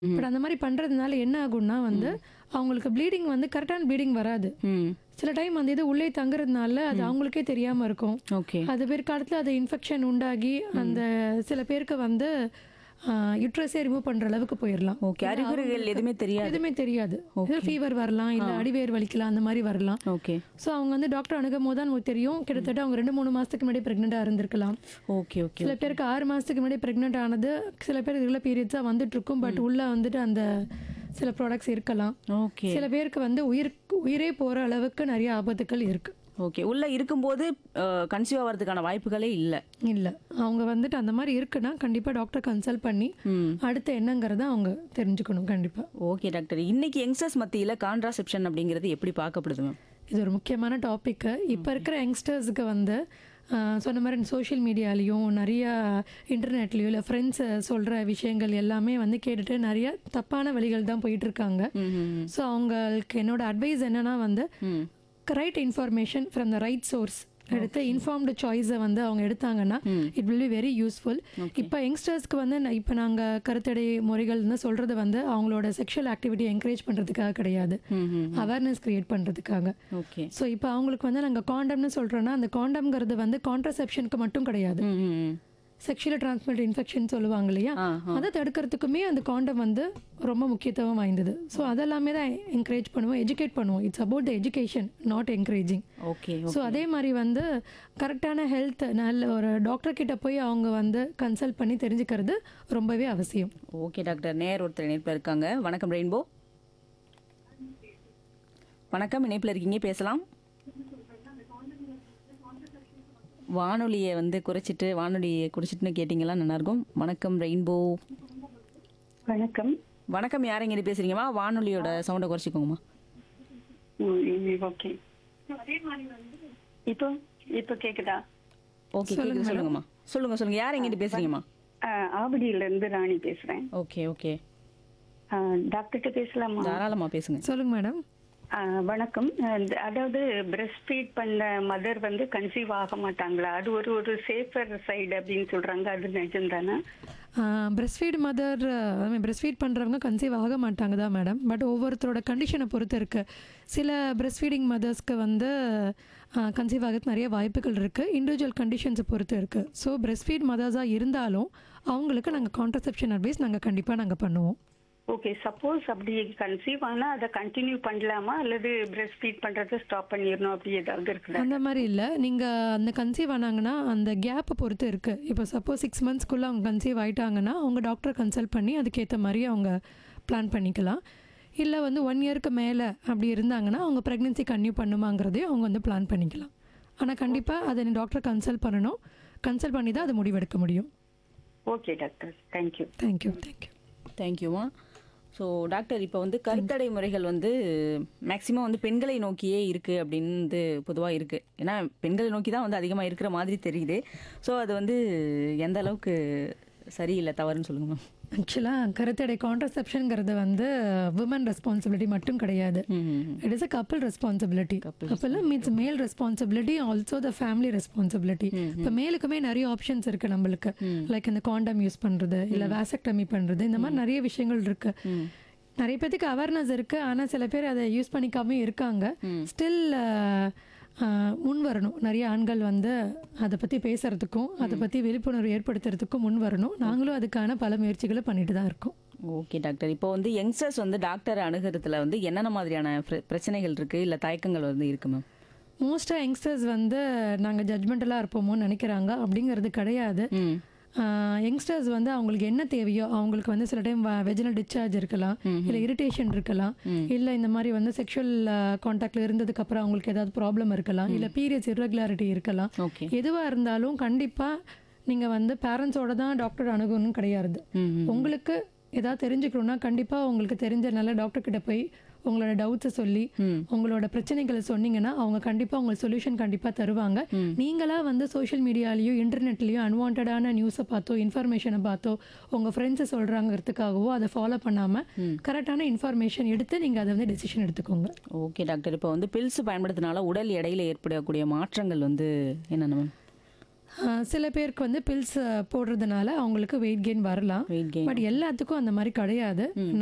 but அந்த மாதிரி பண்ணுறதுனால என்ன ஆகும்னா வந்து அவங்களுக்கு ப்ளீடிங் வந்து கரெக்டான ப்ளீடிங் வராது ம் சில டைம் அந்த இது உள்ளே தங்குறதுனால அது அவங்களுக்கே தெரியாமல் இருக்கும் ஓகே அது பிற்காலத்தில் அது இன்ஃபெக்ஷன் உண்டாகி அந்த சில பேருக்கு வந்து யுட்ரஸே ரிமூவ் பண்ணுற அளவுக்கு போயிடலாம் ஓகே அறிகுறிகள் எதுவுமே தெரியாது எதுவுமே தெரியாது ஃபீவர் வரலாம் இல்லை அடிவேர் வலிக்கலாம் அந்த மாதிரி வரலாம் ஓகே ஸோ அவங்க வந்து டாக்டர் அணுகும் போது தான் நமக்கு தெரியும் கிட்டத்தட்ட அவங்க ரெண்டு மூணு மாதத்துக்கு முன்னாடி ப்ரெக்னெண்ட்டாக இருந்திருக்கலாம் ஓகே ஓகே சில பேருக்கு ஆறு மாதத்துக்கு முன்னாடி ப்ரெக்னென்ட் ஆனது சில பேர் ரெகுலர் பீரியட்ஸாக வந்துட்டு இருக்கும் பட் உள்ள வந்துட்டு அந்த சில ப்ராடக்ட்ஸ் இருக்கலாம் ஓகே சில பேருக்கு வந்து உயிர் உயிரே போகிற அளவுக்கு நிறைய ஆபத்துக்கள் இருக்கு ஓகே உள்ள இருக்கும்போது கன்சீவ் ஆகிறதுக்கான வாய்ப்புகளே இல்லை இல்லை அவங்க வந்துட்டு அந்த மாதிரி இருக்குன்னா கண்டிப்பாக டாக்டர் கன்சல்ட் பண்ணி ம் அடுத்து என்னங்கிறத அவங்க தெரிஞ்சுக்கணும் கண்டிப்பாக ஓகே டாக்டர் இன்னைக்கு யங்ஸ்டர்ஸ் மத்தியில் கான்ட்ராசெப்ஷன் அப்படிங்கிறது எப்படி பார்க்கப்படுது மேம் இது ஒரு முக்கியமான டாப்பிக்கு இப்போ இருக்கிற யங்ஸ்டர்ஸுக்கு வந்து ஆஹ், சொன்ன மாதிரி சோஷியல் மீடியாலேயும் நிறைய இன்டர்நெட்லேயும் இல்லை ஃப்ரெண்ட்ஸ் சொல்கிற விஷயங்கள் எல்லாமே வந்து கேட்டுட்டு நிறைய தப்பான வழிகள் தான் போயிட்டு இருக்காங்க ம் ஸோ அவங்களுக்கு என்னோட அட்வைஸ் என்னன்னா வந்து ம் right information from the right source எடுத்து இன்ஃபார்ம்டு சாய்ஸை வந்து அவங்க எடுத்தாங்கன்னா it will be very useful இப்போ யங்ஸ்டர்ஸ்க்கு வந்து ந- இப்போ நாங்கள் கருத்தடை முறைகள்னு சொல்கிறது வந்து அவங்களோட செக்ஷுவல் ஆக்டிவிட்டி என்கரேஜ் பண்ணுறதுக்காக கிடையாது ம் ம் அவேர்னஸ் கிரியேட் பண்ணுறதுக்காக ஓகே ஸோ இப்போ அவங்களுக்கு வந்து நாங்கள் காண்டம்னு சொல்கிறோன்னா அந்த காண்டம்ங்கிறது வந்து கான்ட்ரசெப்ஷனுக்கு மட்டும் கிடையாது ம் ம் ம் செக்ஷுவல் டிரான்ஸ்மிட் இன்ஃபெக்ஷன் சொல்லுவாங்க இல்லையா ஆ அதை தடுக்கிறதுக்குமே அந்த காண்டம் வந்து ரொம்ப முக்கியத்துவம் வாய்ந்தது ஸோ அதெல்லாமே தான் என்கரேஜ் பண்ணுவோம் எஜுகேட் பண்ணுவோம் it's about the education not encouraging okay so அதே மாதிரி வந்து கரெக்டான ஹெல்த் நல்ல ஒரு டாக்டர் கிட்ட போய் அவங்க வந்து கன்சல்ட் பண்ணி தெரிஞ்சுக்கிறது ரொம்பவே அவசியம் ஓகே டாக்டர் நேர் ஒருத்தர் இணைப்பில் இருக்காங்க வணக்கம் ரெயின்போ வணக்கம் இணைப்பில் இருக்கீங்க பேசலாம் வானொலியை வந்து குறைச்சிட்டு வானொலியை குறைச்சிட்டுன்னு கேட்டிங்களா நல்லாயிருக்கும் வணக்கம் ரெயின்போ வணக்கம் வணக்கம் யார் இங்கே பேசுறீங்கம்மா வானொலியோட சவுண்டை குறைச்சிக்கோங்கம்மா ஓகே இப்போ இப்போ கேக்குதா ஓகே கேக்குது சொல்லுங்கம்மா சொல்லுங்க சொல்லுங்க யார் இங்கே பேசுறீங்கம்மா ஆஹ், ஆவடியில இருந்து ராணி பேசுறேன் ஓகே ஓகே ஆஹ், டாக்டர்கிட்ட பேசலாமா தாராளமா பேசுங்க சொல்லுங்க மேடம் ஆஹ், வணக்கம் ஆஹ், அதாவது பிரஸ்ட் ஃபீட் பண்ண மதர் வந்து கன்சீவ் ஆக மாட்டாங்களா அது ஒரு ஒரு சேஃபர் சைடு அப்படின்னு சொல்றாங்க அது நிஜம் தானே breast feed mother breast feed பண்ணுறவங்க கன்சீவ் ஆக மாட்டாங்க தான் மேடம் பட் ஒவ்வொருத்தரோட கண்டிஷனை பொறுத்து இருக்குது சில பிரஸ்ட் ஃபீடிங் மதர்ஸ்க்கு வந்து கன்சீவ் ஆகிறதுக்கு நிறைய வாய்ப்புகள் இருக்குது இண்டிவிஜுவல் கண்டிஷன்ஸை பொறுத்து இருக்குது ஸோ பிரஸ்ட் ஃபீட் மதர்ஸாக இருந்தாலும் அவங்களுக்கு நாங்கள் கான்ட்ரசெப்ஷன் அட்வைஸ் நாங்கள் கண்டிப்பாக நாங்கள் பண்ணுவோம் ஓகே சப்போஸ் அப்படி கன்சீவ் ஆனா அதை கண்டினியூ பண்ணலாமா அல்லது பிரஸ்ட் ஃபீட் பண்றதை ஸ்டாப் பண்ணிடணும் அப்படி ஏதாவது இருக்குதா அந்த மாதிரி இல்லை நீங்கள் அந்த கன்சீவ் ஆனாங்கன்னா அந்த கேப்பை பொறுத்து இருக்குது இப்போ சப்போஸ் சிக்ஸ் மந்த்ஸ்க்குள்ளே அவங்க கன்சீவ் ஆயிட்டாங்கன்னா அவங்க டாக்டரை கன்சல்ட் பண்ணி அதுக்கேற்ற மாதிரி அவங்க பிளான் பண்ணிக்கலாம் இல்லை வந்து ஒன் இயருக்கு மேலே அப்படி இருந்தாங்கன்னா அவங்க ப்ரெக்னென்சி கன்டினியூ பண்ணுமாங்கிறதையும் அவங்க வந்து பிளான் பண்ணிக்கலாம் ஆனால் கண்டிப்பாக அதை நீ டாக்டரை கன்சல்ட் பண்ணணும் கன்சல்ட் பண்ணி தான் அதை முடிவெடுக்க முடியும் okay doctor thank you thank you thank you தேங்க்யூமா ஸோ டாக்டர் இப்போ வந்து கருத்தடை முறைகள் வந்து மேக்சிமம் வந்து பெண்களை நோக்கியே இருக்குது அப்படின்னு பொதுவாக இருக்குது ஏன்னா பெண்களை நோக்கி தான் வந்து அதிகமாக இருக்கிற மாதிரி தெரியுது ஸோ அது வந்து எந்த அளவுக்கு சரியில்லை தவறுன்னு சொல்லுங்க மேம் ஆக்சுவலாக கருத்தடை கான்ட்ரசெப்ஷனுங்கிறது வந்து விமன் ரெஸ்பான்சிபிலிட்டி மட்டும் கிடையாது இட் இஸ் அ கப்பல் ரெஸ்பான்சிபிலிட்டி கப்பல் means male responsibility also the family responsibility இப்போ மேலுக்குமே நிறைய ஆப்ஷன்ஸ் இருக்கு நம்மளுக்கு லைக் இந்த காண்டம் யூஸ் பண்றது இல்ல வேசக்டமி பண்றது இந்த மாதிரி நிறைய விஷயங்கள் இருக்கு நிறைய பேத்துக்கு அவேர்னஸ் இருக்கு ஆனா சில பேர் அதை யூஸ் பண்ணிக்காம இருக்காங்க ஸ்டில் முன் வரணும் நிறைய ஆண்கள் வந்து அதை பத்தி பேசுறதுக்கும் அதை பத்தி விழிப்புணர்வு ஏற்படுத்துறதுக்கும் முன் வரணும் நாங்களும் அதுக்கான பல முயற்சிகளை பண்ணிட்டு தான் இருக்கோம் ஓகே டாக்டர் இப்போ வந்து யங்ஸ்டர்ஸ் வந்து டாக்டரை அணுகிறதுல வந்து என்னென்ன மாதிரியான பிர- பிரச்சனைகள் இருக்குது இல்லை தயக்கங்கள் வந்து இருக்கு மேம் மோஸ்ட்டாக யங்ஸ்டர்ஸ் வந்து நாங்கள் ஜட்மெண்டலாக இருப்போமோன்னு நினைக்கிறாங்க அப்படிங்கிறது கிடையாது ம் யங்ஸ்டர்ஸ் வந்து அவங்களுக்கு என்ன தேவையோ அவங்களுக்கு வந்து சில டைம் வெஜினல் டிஸ்சார்ஜ் இருக்கலாம் இல்லை இரிட்டேஷன் இருக்கலாம் இல்லை இந்த மாதிரி வந்து செக்ஷுவல் காண்டாக்டில் இருந்ததுக்கு அப்புறம் அவங்களுக்கு ஏதாவது ப்ராப்ளம் இருக்கலாம் இல்லை பீரியட்ஸ் irregularity இருக்கலாம் ஓகே எதுவாக இருந்தாலும் கண்டிப்பாக நீங்கள் வந்து பேரண்ட்ஸோட தான் டாக்டர் அணுகணும்னு கிடையாது ம் உங்களுக்கு ஏதாவது தெரிஞ்சுக்கணும்னா கண்டிப்பாக உங்களுக்கு தெரிஞ்ச நல்ல டாக்டர் கிட்ட போய் உங்களோட டவுட்ஸை சொல்லி உங்களோட பிரச்சனைகளை சொன்னீங்கன்னா அவங்க கண்டிப்பாக உங்களுக்கு சொல்யூஷன் கண்டிப்பாக தருவாங்க நீங்களா வந்து சோஷியல் மீடியாலேயோ இன்டர்நெட்லேயோ அன்வான்டான நியூஸை பார்த்தோ இன்ஃபர்மேஷனை பார்த்தோ உங்கள் ஃப்ரெண்ட்ஸை சொல்கிறாங்கிறதுக்காகவோ அதை ஃபாலோ பண்ணாமல் கரெக்டான இன்ஃபர்மேஷன் எடுத்து நீங்கள் அதை வந்து டெசிஷன் எடுத்துக்கோங்க ஓகே டாக்டர் இப்போ வந்து பில்ஸ் பயன்படுத்தினால உடல் எடையில ஏற்படக்கூடிய மாற்றங்கள் வந்து என்னென்ன மேம் ஆஹ் சில பேருக்கு வந்து பில்ஸ் போடுறதுனால அவங்களுக்கு வெயிட் கெயின் வரலாம் வெயிட் கெயின் பட் எல்லாத்துக்கும் அந்த மாதிரி கிடையாது